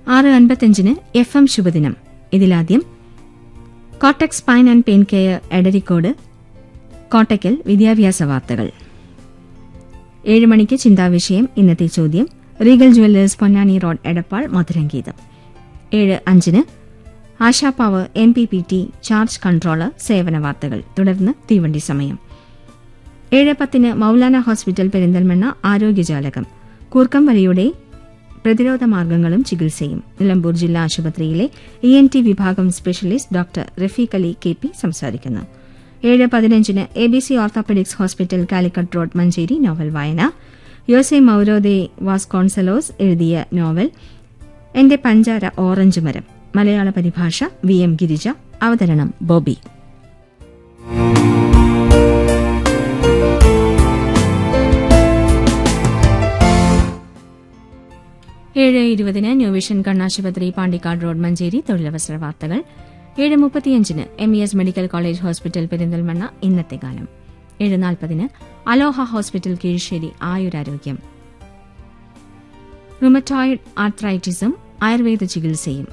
ആറ് അൻപത്തിയഞ്ചിന് F M ശുഭദിനം ഇതിലാദ്യം കോട്ടക്സ് pine and pain care Edarikode Kottakkal വിദ്യാഭ്യാസ വാർത്തകൾ ഏഴ് മണിക്ക് ചിന്താവിഷയം ഇന്നത്തെ ചോദ്യം Regal Jewellers Ponnani road Edappal മധുരംഗീതം ഏഴ് അഞ്ചിന് Asha power M P P T charge controller സേവന വാർത്തകൾ തുടർന്ന് തീവണ്ടി സമയം ഏഴ് പത്തിന് മൌലാന ഹോസ്പിറ്റൽ പെരിന്തൽമണ്ണ ആരോഗ്യജാലകം കൂർക്കം വലിയുടെ പ്രതിരോധ മാർഗങ്ങളും ചികിത്സയും നിലമ്പൂർ ജില്ലാ ആശുപത്രിയിലെ ഇ എൻ ടി വിഭാഗം specialist doctor Rafeeq Ali K P സംസാരിക്കുന്നു ഏഴ് പതിനഞ്ചിന് A B C orthopaedics hospital Calicut road Manjeri novel വായന യോസെ മൌരോദെ വാസ്കോൺസലോസ് എഴുതിയ നോവൽ എന്റെ പഞ്ചാര ഓറഞ്ച് മരം മലയാള പരിഭാഷ വി എം ഗിരിജ അവതരണം ബോബി ഏഴ് ഇരുപതിന് ന്യൂ വിഷൻ കണ്ണാശുപത്രി പാണ്ടിക്കാട് റോഡ് മഞ്ചേരി തൊഴിലവസര വാർത്തകൾ ഏഴ് മുപ്പത്തിയഞ്ചിന് M E S medical college hospital Perinthalmanna ഇന്നത്തെ കാലം ഏഴ് നാൽപ്പതിന് അലോഹ ഹോസ്പിറ്റൽ കീഴ്ശ്ശേരി ആയുരാരോഗ്യം റുമറ്റോയിഡ് ആർത്രൈറ്റിസും ആയുർവേദ ചികിത്സയും